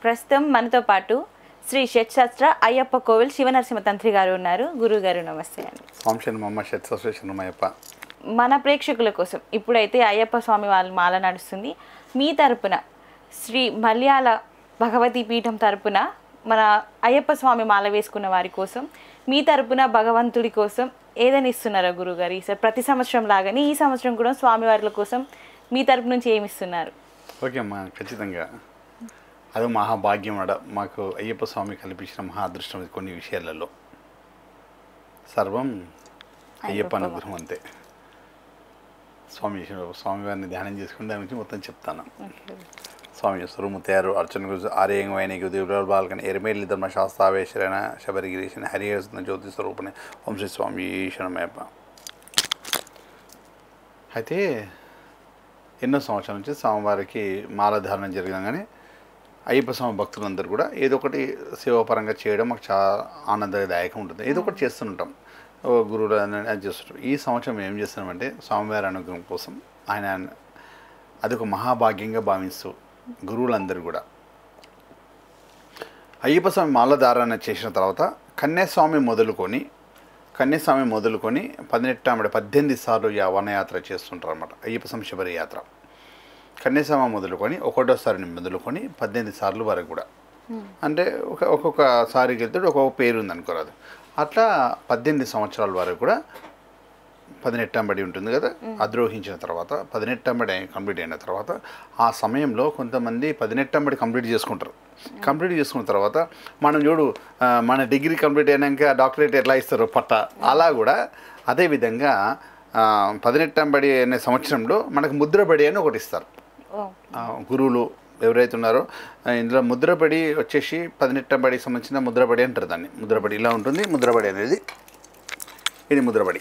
ప్రస్తుతం మనతో పాటు శ్రీ షట్శాస్త్ర అయ్యప్ప కోవిల్ శివనరసింహ తంత్రి గారు ఉన్నారు గురువు గారు నమస్తే అండి స్వామిశన్ మమ్మ షట్సశనమయ్యప్ప మన ప్రేక్షకుల కోసం ఇప్పుడైతే అయ్యప్ప స్వామి వాళ్ళ మాల నడుస్తుంది మీ తరపున శ్రీ మలయాళ భగవతి పీఠం తరపున మన అయ్యప్ప స్వామి మాల వేసుకున్న వారి కోసం మీ తరపున భగవంతుడి కోసం ఏదైనా ఇస్తున్నారా గురుగారు ఈసారి ప్రతి సంవత్సరం లాగానే ఈ సంవత్సరం కూడా స్వామివార్ల కోసం మీ తరపు నుంచి ఏమి ఇస్తున్నారు ఓకే అమ్మా ఖచ్చితంగా అది మహాభాగ్యం అడ మాకు అయ్యప్ప స్వామి కల్పించిన మహా అదృష్టం ఇది కొన్ని విషయాలలో సర్వం అయ్యప్ప అనుగ్రహం అంతే స్వామి స్వామివారిని ధ్యానం చేసుకుని దాని గురించి మొత్తం చెప్తాను స్వామి సురుముత్యారు అర్చన గురు ఆర్యంగ వైనిక దేవుడు బాలకని ఎరిమేలి ధర్మ శాస్త్రావేశ్వరైన శబరిగిరీశని హరిహరసిన జ్యోతి స్వరూపని ఓం శ్రీ స్వామి ఈశ్వరమేప అయితే ఎన్నో సంవత్సరాల నుంచి స్వామివారికి మాల ధారణ జరగగానే అయ్యప్ప స్వామి భక్తులందరూ కూడా ఏదో ఒకటి సేవాపరంగా చేయడం మాకు చాలా ఆనందదాయకం ఉంటుంది ఏదో ఒకటి చేస్తుంటాం ఓ గురువులు అని అది చేస్తుంటాం ఈ సంవత్సరం ఏం చేస్తున్నామంటే స్వామివారి అనుగ్రహం కోసం ఆయన అదొక మహాభాగ్యంగా భావిస్తూ గురువులందరూ కూడా అయ్యప్ప స్వామి మాలధారణ చేసిన తర్వాత కన్యాస్వామి మొదలుకొని కన్యాస్వామి మొదలుకొని పదినెట్టామిడ పద్దెనిమిది సార్లు యా వనయాత్ర చేస్తుంటారు అనమాట అయ్యప్ప స్వామి శబరి యాత్ర కన్యాస్వామి మొదలుకొని ఒకటోసారిని మొదలుకొని పద్దెనిమిది సార్లు వరకు కూడా అంటే ఒక ఒక్కొక్కసారికి వెళ్తే ఒక్కొక్క పేరు ఉంది అనుకోరాదు అట్లా పద్దెనిమిది సంవత్సరాల వరకు కూడా పదినెట్టంబడి ఉంటుంది కదా అద్రోహించిన తర్వాత పదినెట్టంబడి కంప్లీట్ అయిన తర్వాత ఆ సమయంలో కొంతమంది పదినెట్టంబడి కంప్లీట్ చేసుకుంటారు కంప్లీట్ చేసుకున్న తర్వాత మనం చూడు ఆ, మన డిగ్రీ కంప్లీట్ అయినాక డాక్టరేట్ ఎట్లా ఇస్తారు పట్ట అలా కూడా అదేవిధంగా ఆ, పదినెట్టంబడి అనే సంవత్సరంలో మనకు ముద్రబడి అని ఒకటి ఇస్తారు ఓ ఆ, గురువులు ఎవరైతే ఉన్నారో ఆ, ఇందులో ముద్రపడి వచ్చేసి పదినెట్టంబడికి సంబంధించిన ముద్రపడి అంటారు దాన్ని ముద్రపడి ఇలా ఉంటుంది ముద్రపడి అనేది ఇది ముద్రపడి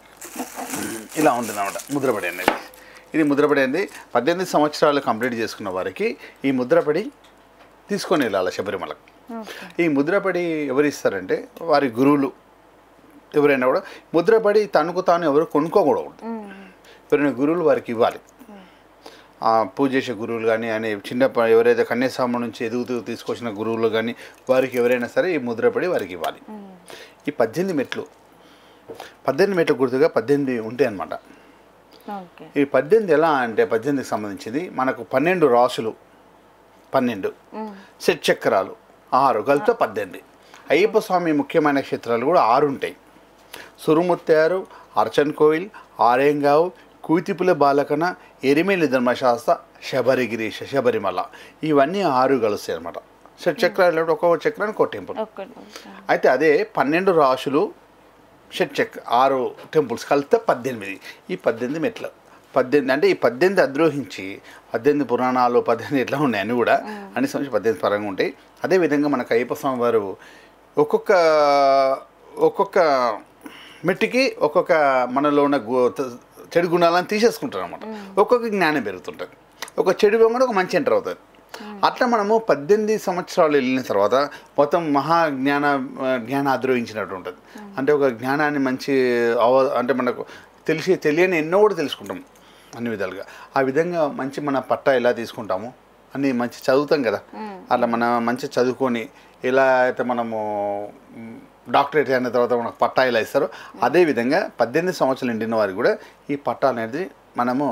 ఇలా ఉంటుంది అన్నమాట ముద్రపడి అనేది ఇది ముద్రపడి అనేది పద్దెనిమిది సంవత్సరాలు కంప్లీట్ చేసుకున్న వారికి ఈ ముద్రపడి తీసుకొని వెళ్ళాలి శబరిమలకు ఓకే ఈ ముద్రపడి ఎవరు ఇస్తారంటే వారి గురువులు ఎవరైనా కూడా ముద్రపడి తనకు తాను ఎవరు కొనుక్కోకూడదు ఎవరైనా గురువులు వారికి ఇవ్వాలి ఆ పూజ చేసే గురువులు కానీ అని చిన్న ప- ఎవరైతే కన్యాస్వామి నుంచి ఎదుగుతూ తీసుకొచ్చిన గురువులు కానీ వారికి ఎవరైనా సరే ఈ ముద్రపడి వారికి ఇవ్వాలి ఈ పద్దెనిమిది మెట్లు పద్దెనిమిది మెట్ల గుర్తుగా పద్దెనిమిది ఉంటాయి అన్నమాట ఓకే ఈ పద్దెనిమిది ఎలా అంటే పద్దెనిమిదికి సంబంధించింది మనకు పన్నెండు రాసులు పన్నెండు షట్ చక్రాలు ఆరు కలిపితే పద్దెనిమిది అయ్యప్ప స్వామి ముఖ్యమైన క్షేత్రాలు కూడా ఆరు ఉంటాయి సురుముత్తారు అర్చన్ కోయిల్ ఆరేంగావ్ కూతిపుల బాలకన ఎరిమేలి ధర్మశాస్త్ర శబరిగిరీష శబరిమల ఇవన్నీ ఆరు కలుస్తాయి అనమాట షట్ చక్రాలు అంటే ఒక్కొక్క చక్రానికి ఒక టెంపుల్ ఒక్కటి అయితే అదే పన్నెండు రాశులు షట్ చెక్ ఆరు టెంపుల్స్ కలిస్తే పద్దెనిమిది ఈ పద్దెనిమిది మెట్లు పద్దెనిమిది అంటే ఈ పద్దెనిమిది అద్రోహించి పద్దెనిమిది పురాణాలు పద్దెనిమిది ఎట్లా ఉన్నాయి అన్ని కూడా అన్ని సంవత్సరం పద్దెనిమిది పరంగా ఉంటాయి అదేవిధంగా మనకు అయ్యప్ప స్వామి వారు ఒక్కొక్క ఒక్కొక్క మెట్టికి ఒక్కొక్క మనలో ఉన్న గు- త- చెడు గుణాలను తీసేసుకుంటారు అనమాట ఒక్కొక్క జ్ఞానం పెరుగుతుంటుంది ఒక చెడు కూడా ఒక మంచి ఎంటర్ అవుతుంది అట్లా మనము పద్దెనిమిది సంవత్సరాలు వెళ్ళిన తర్వాత మొత్తం మహా జ్ఞాన జ్ఞానం ఆద్రోహించినట్టు ఉంటుంది అంటే ఒక జ్ఞానాన్ని మంచి అవ అంటే మనకు తెలిసి తెలియని ఎన్నో కూడా తెలుసుకుంటాం అన్ని విధాలుగా ఆ విధంగా మంచి మన పట్టా ఎలా తీసుకుంటాము అన్ని మంచి చదువుతాం కదా అట్లా మనం మంచి చదువుకొని ఎలా అయితే మనము మ్, డాక్టరేట్ అయిన తర్వాత మనకు పట్టా ఎలా ఇస్తారో అదేవిధంగా పద్దెనిమిది సంవత్సరాలు నిండిన వారికి కూడా ఈ పట్టా అనేది మనము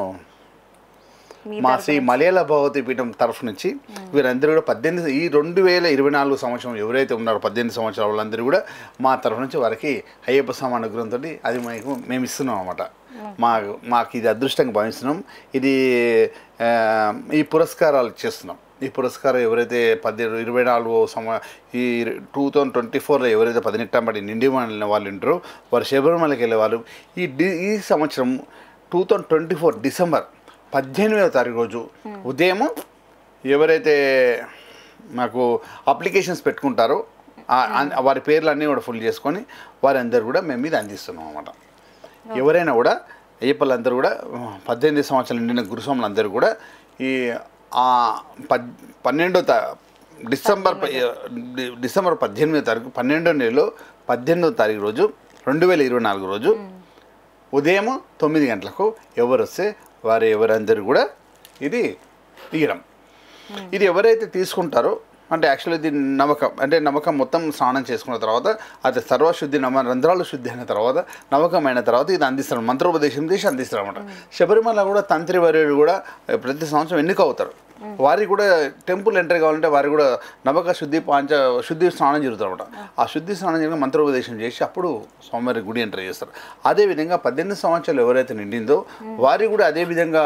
మీ మా శ్రీ మలయాళ భగవతి పీఠం తరఫు నుంచి వీరందరూ కూడా పద్దెనిమిది ఈ రెండు వేల ఇరవై నాలుగు సంవత్సరం ఎవరైతే ఉన్నారో పద్దెనిమిది సంవత్సరాల వాళ్ళందరూ కూడా మా తరఫు నుంచి వారికి అయ్యప్ప స్వామి అనుగ్రహంతో అది మేము మేము ఇస్తున్నాం అన్నమాట మా మాకు ఇది అదృష్టంగా భావిస్తున్నాం ఇది ఆ, ఈ పురస్కారాలు చేస్తున్నాం ఈ పురస్కారం ఎవరైతే పద్దెనిమిది ఇరవై నాలుగు సంవ ఈ టూ థౌజండ్ ట్వంటీ ఫోర్లో ఎవరైతే పదినెట్టాం పడి నిండి వెళ్ళిన వాళ్ళు ఉంటారో వారు శబరిమలకి వెళ్ళే వాళ్ళు ఈ డి ఈ సంవత్సరం two thousand twenty four December పద్దెనిమిదవ తారీఖు రోజు ఉదయం ఎవరైతే మాకు అప్లికేషన్స్ పెట్టుకుంటారో ఆ- అన్- వారి పేర్లు అన్నీ కూడా ఫుల్ చేసుకొని వారందరూ కూడా మేము మీద అందిస్తున్నాం అన్నమాట ఎవరైనా కూడా అయ్యప్పలందరూ కూడా పద్దెనిమిది సంవత్సరాలు నిండిన గురుస్వాములందరూ కూడా ఈ ఆ పద్ పన్నెండో తా డిసెంబర్ ప- డి- డిసెంబర్ పద్దెనిమిదో తారీఖు పన్నెండో నెలలో పద్దెనిమిదో తారీఖు రోజు రెండు వేల ఇరవై నాలుగు రోజు ఉదయం తొమ్మిది గంటలకు ఎవరు వస్తే వారు ఎవరందరూ కూడా ఇది తీయడం ఇది ఎవరైతే తీసుకుంటారో అంటే యాక్చువల్లీ ఇది నమ్మకం అంటే నమ్మకం మొత్తం స్నానం చేసుకున్న తర్వాత అది సర్వశుద్ధి నమ రంధ్రాలు శుద్ధి అయిన తర్వాత నమ్మకం అయిన తర్వాత ఇది అందిస్తారు మంత్రోపదేశం చేసి అందిస్తారు అనమాట శబరిమల కూడా తంత్రి వర్యుడు కూడా ప్రతి సంవత్సరం ఎన్నిక అవుతారు వారికి కూడా టెంపుల్ ఎంటర్ కావాలంటే వారికి కూడా నమ్మక శుద్ధి పాంచ శుద్ధి స్నానం జరుగుతుంది అనమాట ఆ శుద్ధి స్నానం జరిగిన మంత్రోపదేశం చేసి అప్పుడు స్వామివారి గుడి ఎంటర్ చేస్తారు అదేవిధంగా పద్దెనిమిది సంవత్సరాలు ఎవరైతే నిండిందో వారికి కూడా అదే విధంగా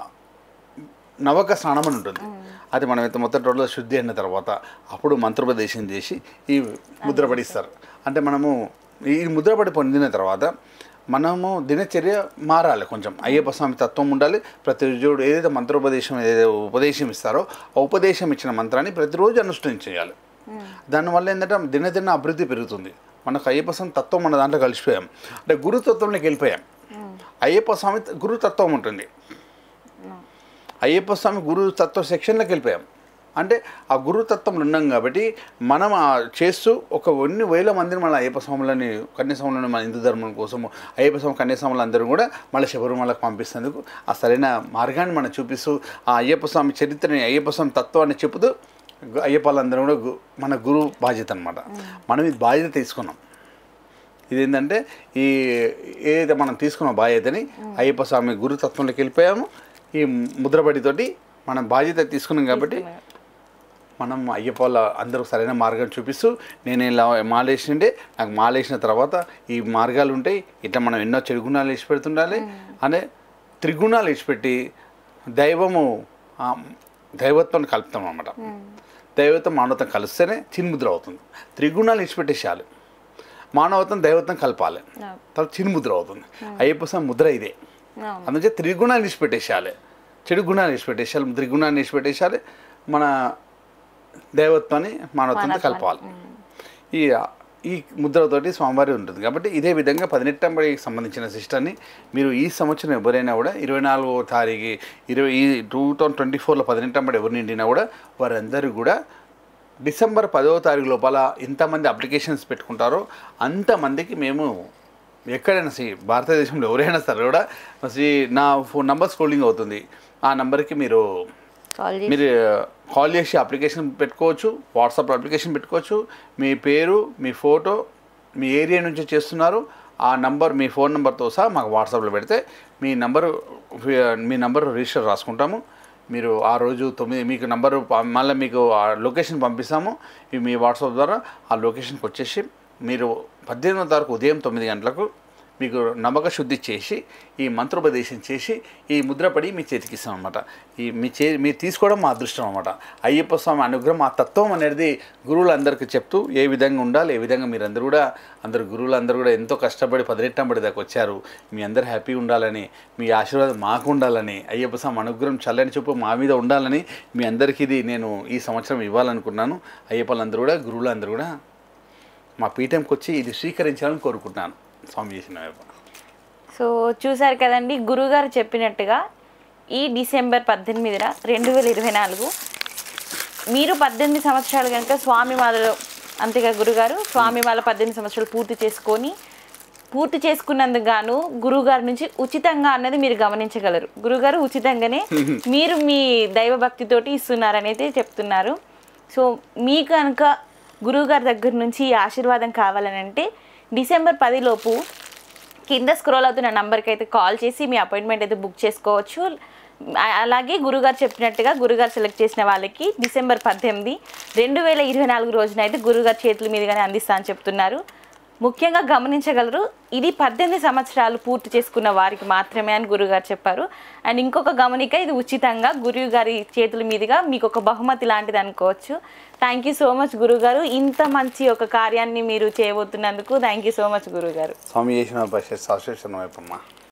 నవక స్నానం అని ఉంటుంది అది మనం ఇంత మొత్తం రోజుల శుద్ధి అయిన తర్వాత అప్పుడు మంత్రోపదేశం చేసి ఈ ముద్ర పడిస్తారు అంటే మనము ఈ ముద్రపడి పొందిన తర్వాత మనము దినచర్య మారాలి కొంచెం అయ్యప్ప స్వామి తత్వం ఉండాలి ప్రతిరోజు ఏదైతే మంత్రోపదేశం ఏదైతే ఉపదేశం ఇస్తారో ఆ ఉపదేశం ఇచ్చిన మంత్రాన్ని ప్రతిరోజు అనుష్ఠించేయాలి దానివల్ల ఏంటంటే దినదిన అభివృద్ధి పెరుగుతుంది మనకు అయ్యప్ప స్వామి తత్వం మన దాంట్లో కలిసిపోయాం అంటే గురుతత్వంలోకి వెళ్ళిపోయాం అయ్యప్ప స్వామి గురుతత్వం ఉంటుంది అయ్యప్ప స్వామి గురు తత్వ సెక్షన్లోకి వెళ్ళిపోయాం అంటే ఆ గురుతత్వంలో ఉన్నాం కాబట్టి మనం ఆ చేస్తూ ఒక ఎన్ని వేల మందిని మన అయ్యప్ప స్వాములని కన్యాస్వాములను మన హిందూ ధర్మం కోసము అయ్యప్ప స్వామి కన్యాస్వాములు అందరూ కూడా మళ్ళీ శబరిమలకు పంపిస్తేందుకు ఆ సరైన మార్గాన్ని మనం చూపిస్తూ ఆ అయ్యప్ప స్వామి చరిత్రని అయ్యప్ప స్వామి తత్వాన్ని చెబుతూ గు- అయ్యప్పలందరూ కూడా గు- మన గురువు బాధ్యత అనమాట మనం ఇది బాధ్యత తీసుకున్నాం ఇదేంటంటే ఈ ఏదైతే మనం తీసుకున్న బాధ్యతని అయ్యప్ప స్వామి గురుతత్వంలోకి వెళ్ళిపోయాము ఈ ముద్రబడితోటి మనం బాధ్యత తీసుకున్నాం కాబట్టి మనం అయ్యప్ప వాళ్ళ అందరూ సరైన మార్గం చూపిస్తూ నేను ఇలా మాలేసిండే నాకు మాలేసిన తర్వాత ఈ మార్గాలు ఉంటాయి ఇట్లా మనం ఎన్నో చెడు గుణాలు వేసి పెడుతుండాలి అనే త్రిగుణాలు వేసిపెట్టి దైవము ఆ, దైవత్వాన్ని కలుపుతాం అన్నమాట దైవత్వం మానవత్వం కలిస్తేనే చిన్ముద్ర అవుతుంది త్రిగుణాలు విడిచిపెట్టేసేయాలి మానవత్వం దైవత్వం కలపాలి తర్వాత చిన్ముద్ర అవుతుంది అయ్యప్ప స్వామి ముద్ర ఇదే అవును అందుకే త్రిగుణాన్ని విడిచిపెట్టేసేయాలి చెడు గుణాన్ని విడిచిపెట్టేసేయాలి త్రిగుణాన్ని విడిచిపెట్టేసేయాలి మన దైవత్వాన్ని మానవత్వంతో కలపాలి ఈ ఈ ముద్రతోటి స్వామివారి ఉంటుంది కాబట్టి ఇదే విధంగా పదినెట్టంబడికి సంబంధించిన సిస్టర్ని మీరు ఈ సంవత్సరం ఎవరైనా కూడా ఇరవై నాలుగో తారీఖు ఇరవై ఈ టూ థౌజండ్ ట్వంటీ ఫోర్లో పదినెట్టంబడి ఎవరు నిండినా కూడా వారందరూ కూడా డిసెంబర్ పదవ తారీఖు లోపల ఎంతమంది అప్లికేషన్స్ పెట్టుకుంటారో అంతమందికి మేము ఎక్కడైనా సి భారతదేశంలో ఎవరైనా సరే కూడా సి నా ఫోన్ నంబర్ స్క్రోలింగ్ అవుతుంది ఆ నంబర్కి మీరు కాల్ చేసి మీరు కాల్ చేసి అప్లికేషన్ పెట్టుకోవచ్చు వాట్సాప్ అప్లికేషన్ పెట్టుకోవచ్చు మీ పేరు మీ ఫోటో మీ ఏరియా నుంచి చేస్తున్నారు ఆ నంబర్ మీ ఫోన్ నెంబర్తో సహా మాకు వాట్సాప్లో పెడితే మీ నంబరు మీ నంబర్ రిజిస్టర్ రాసుకుంటాము మీరు ఆ రోజు తొమ్మిది మీకు నంబరు ప- మళ్ళీ మీకు ఆ లొకేషన్ పంపిస్తాము ఇవి మీ వాట్సాప్ ద్వారా ఆ లొకేషన్కి వచ్చేసి మీరు పద్దెనిమిదో తారీఖు ఉదయం తొమ్మిది గంటలకు మీకు నమ్మక శుద్ధి చేసి ఈ మంత్రోపదేశం చేసి ఈ ముద్రపడి మీ చేతికి ఇస్తాం అనమాట ఈ మీ చే మీరు తీసుకోవడం మా అదృష్టం అనమాట అయ్యప్ప స్వామి అనుగ్రహం ఆ తత్వం అనేది గురువులందరికీ చెప్తూ ఏ విధంగా ఉండాలి ఏ విధంగా మీరందరూ కూడా అందరు గురువులందరూ కూడా ఎంతో కష్టపడి పదిరెట్టంబడి దాకా వచ్చారు మీ అందరు హ్యాపీ ఉండాలని మీ ఆశీర్వాదం మాకు ఉండాలని అయ్యప్ప స్వామి అనుగ్రహం చల్లని చూపు మా మీద ఉండాలని మీ అందరికీ ఇది నేను ఈ సంవత్సరం ఇవ్వాలనుకున్నాను అయ్యప్పలందరూ కూడా గురువులందరూ కూడా మా పీఠంకి వచ్చి ఇది స్వీకరించాలని కోరుకుంటున్నాను స్వామి చేసిన సో చూసారు కదండి గురుగారు చెప్పినట్టుగా ఈ డిసెంబర్ పద్దెనిమిదిన రెండు వేల ఇరవై నాలుగు మీరు పద్దెనిమిది సంవత్సరాలు కనుక స్వామి వాళ్ళలో అంతేగా గురుగారు స్వామి వాళ్ళ పద్దెనిమిది సంవత్సరాలు పూర్తి చేసుకొని పూర్తి చేసుకున్నందుకు గాను గురువుగారి నుంచి ఉచితంగా అన్నది మీరు గమనించగలరు గురుగారు ఉచితంగానే మీరు మీ దైవ భక్తితోటి ఇస్తున్నారనైతే చెప్తున్నారు సో మీకు కనుక గురువుగారి దగ్గర నుంచి ఈ ఆశీర్వాదం కావాలని అంటే డిసెంబర్ పదిలోపు కింద స్క్రోల్ అవుతున్న నంబర్కి అయితే కాల్ చేసి మీ అపాయింట్మెంట్ అయితే బుక్ చేసుకోవచ్చు ఆ- అలాగే గురుగారు చెప్పినట్టుగా గురుగారు సెలెక్ట్ చేసిన వాళ్ళకి డిసెంబర్ పద్దెనిమిది రెండు వేల ఇరవై నాలుగు రోజున అయితే గురుగారు చేతుల మీదుగానే అందిస్తా అని చెప్తున్నారు ముఖ్యంగా గమనించగలరు ఇది పద్దెనిమిది సంవత్సరాలు పూర్తి చేసుకున్న వారికి మాత్రమే అని గురుగారు చెప్పారు అండ్ ఇంకొక గమనిక ఇది ఉచితంగా గురువు గారి చేతుల మీదుగా మీకు ఒక బహుమతి లాంటిది అనుకోవచ్చు థ్యాంక్ యూ సో మచ్ గురుగారు ఇంత మంచి ఒక కార్యాన్ని మీరు చేయబోతున్నందుకు థ్యాంక్ యూ సో మచ్ గురుగారు స్వామి చేసిన శాశ్వతం వైపమ్మ